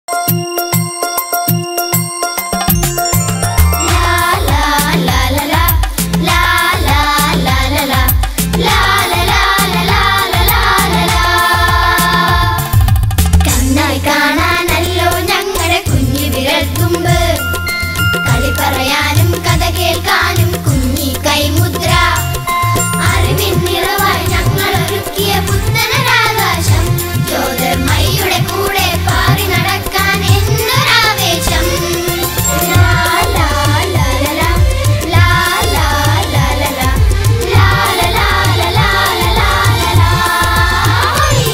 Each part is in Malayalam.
കണ്ണായി കാണാനല്ലോ ഞങ്ങളുടെ കുഞ്ഞു വിരൽത്തുമ്പ് കളി പറയാനും കഥ കേൾക്കാനും കുഞ്ഞി കൈമുദ്ര അറിവിൻ നിറവായി ഞങ്ങൾ ഒരുക്കിയ പുത്തനരാകാശം ജ്യോതിർമയുടെ കൂടെ പാറി നടക്കാൻ എന്നൊരാവേശം ലാ, ലാ, ലാ, ലാ, ലാ. ലാ, ലാ, ലാ, ലാ, ലാ. ലാ, ലാ, ലാ, ലാ, ലാ, ലാ, ലാ, ലാ. ഹോയ്.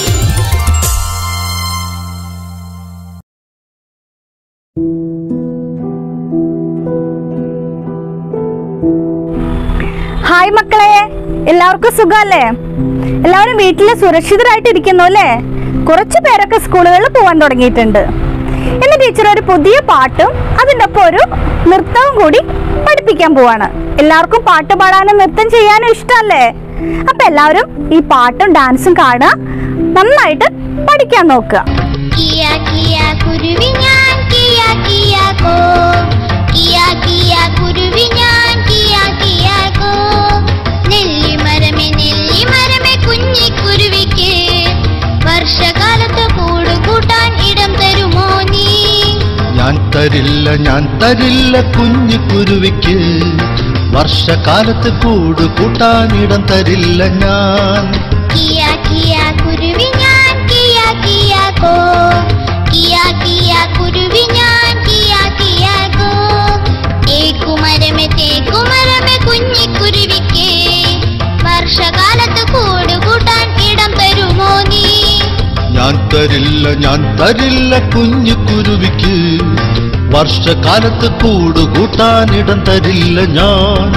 ഹായ് മക്കളെ എല്ലാവർക്കും സുഖല്ലേ എല്ലാവരും വീട്ടിൽ സുരക്ഷിതരായിട്ട് ഇരിക്കുന്നു അല്ലേ കുറച്ചു പേരൊക്കെ സ്കൂളുകളിൽ പോകാൻ തുടങ്ങിയിട്ടുണ്ട് ഇന്ന് ടീച്ചർ ഒരു പുതിയ പാട്ടും അതിൻ്റെ ഒപ്പം ഒരു നൃത്തവും കൂടി പഠിപ്പിക്കാൻ പോവാണ് എല്ലാവർക്കും പാട്ട് പാടാനും നൃത്തം ചെയ്യാനും ഇഷ്ടമല്ലേ അപ്പൊ എല്ലാവരും ഈ പാട്ടും ഡാൻസും കാണുക നന്നായിട്ട് പഠിക്കാൻ നോക്കുക കിയ കിയ കുരുവി ഞാൻ കിയ കിയ കോ കിയ കിയ കുരുവി ഞാൻ കിയ കിയ കോ നെല്ലിമരമേ നെല്ലിമരമേ കുഞ്ഞി കുരുവിക്ക് വർഷകാലത്ത് കൂട് കൂട്ടാൻ ഇടം തരുമോ നീ ഞാൻ തരില്ല ഞാൻ തരില്ല കുഞ്ഞു കുരുവിക്ക് വർഷകാലത്ത് കൂട് കൂട്ടാനിടം തരില്ല ഞാൻ കിയ കിയ കുരുവി ഞാൻ കിയ കിയ കോ കിയ കിയ കുരുവി ഞാൻ കിയ കിയ കോ ഏക്കുമരമേ തേക്കുമരമേ കുഞ്ഞി കുരുവിക്ക് വർഷകാലത്ത് കൂട് കൂട്ടാൻ ഇടം തരുമോ നീ ഞാൻ തരില്ല ഞാൻ തരില്ല കുഞ്ഞു കുരുവിക്ക് വർഷകാലത്ത് കൂട് കൂട്ടാനിടം തരില്ല ഞാൻ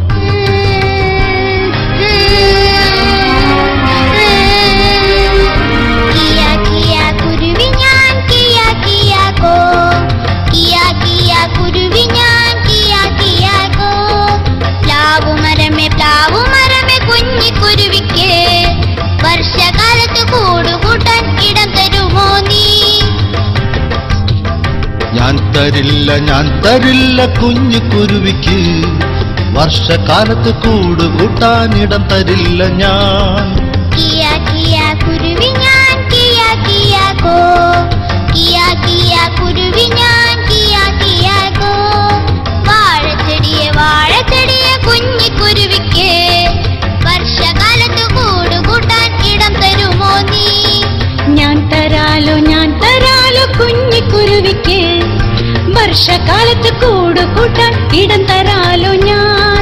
കിയ കിയ കുരുവി ഞാൻ കിയ കിയ കോ കിയ കിയ കുരുവി ഞാൻ കിയ കിയ കോ പ്ലാവു മരമേ പ്ലാവു മരമേ കുഞ്ഞി കുരുവിക്ക് വർഷകാലത്ത് കൂട് കൂട്ടാൻ ഇടം തരുമോ നീ ഞാൻ തരില്ല ഞാൻ തരില്ല കുഞ്ഞു കുരുവിക്ക് വർഷകാലത്ത് കൂട് കൂട്ടാനിടം തരില്ല ഞാൻ കിയ കിയ കുരുവി ഞാൻ കിയ കിയ കോ കിയ കിയ കുരുവി ഞാൻ കിയ കിയ കോ വാഴച്ചെടിയെ വാഴച്ചെടിയെ കുഞ്ഞി കുരുവിക്ക് വർഷകാലത്ത് കൂട് കൂട്ടാൻ ഇടം തരുമോ നീ ഞാൻ തരാലോ ഞാൻ തരാലോ കുഞ്ഞി കുരുവിക്ക് വർഷകാലത്ത് കൂട് കൂട്ടാൻ ഇടം തരാലോ ഞാൻ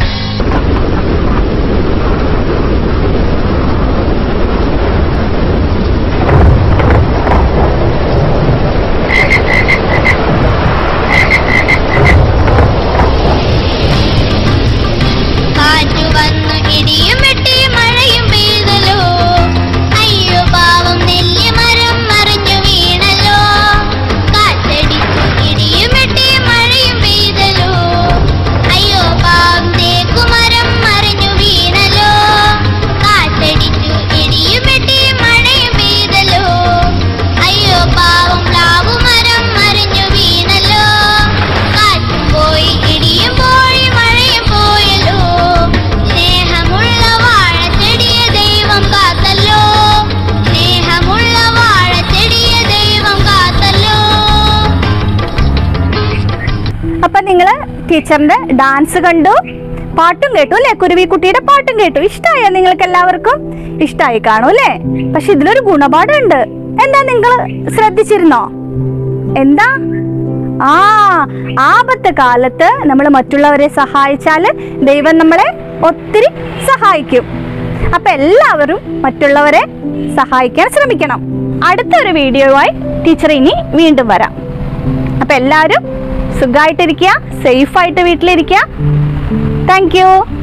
കാറ്റു വന്നു ഇടിയും വെട്ടി മഴയും പെയ്തല്ലോ അയ്യോ പാവം നെല്ലിമരം മറിഞ്ഞു വീണല്ലോ കാറ്റടിച്ചു ഇടിയും വെട്ടി മഴയും പെയ്തല്ലോ അയ്യോ പാവം തേക്കുമരം മറിഞ്ഞു വീണല്ലോ കാറ്റടിച്ചു ഇടിയും വെട്ടി മഴയും പെയ്തല്ലോ അയ്യോ പാവം പ്ലാവുമരം മറിഞ്ഞു വീണല്ലോ കാറ്റും പോയി ഇടിയും പോയി മഴയും പോയല്ലോ സ്നേഹമുള്ള വാഴച്ചെടിയെ ദൈവം കാത്തല്ലോ സ്നേഹമുള്ള വാഴച്ചെടിയെ ദൈവം കാത്തല്ലോ അപ്പൊ നിങ്ങള് ടീച്ചറിന്റെ ഡാൻസ് കണ്ടു പാട്ടും കേട്ടു അല്ലെ കുരുവിക്കുട്ടിയുടെ പാട്ടും കേട്ടു ഇഷ്ടമായോ നിങ്ങൾക്ക് എല്ലാവർക്കും ഇഷ്ടമായി കാണും അല്ലേ പക്ഷെ ഇതിലൊരു ഗുണപാഠമുണ്ട് എന്താ നിങ്ങൾ ശ്രദ്ധിച്ചിരുന്നോ എന്താ ആ ആപത്ത് കാലത്ത് നമ്മൾ മറ്റുള്ളവരെ സഹായിച്ചാല് ദൈവം നമ്മളെ ഒത്തിരി സഹായിക്കും അപ്പൊ എല്ലാവരും മറ്റുള്ളവരെ സഹായിക്കാൻ ശ്രമിക്കണം അടുത്തൊരു വീഡിയോയുമായി ടീച്ചർ ഇനി വീണ്ടും വരാം അപ്പൊ എല്ലാവരും സുഖമായിട്ടിരിക്കുക സേഫ് ആയിട്ട് വീട്ടിലിരിക്കുക താങ്ക് യു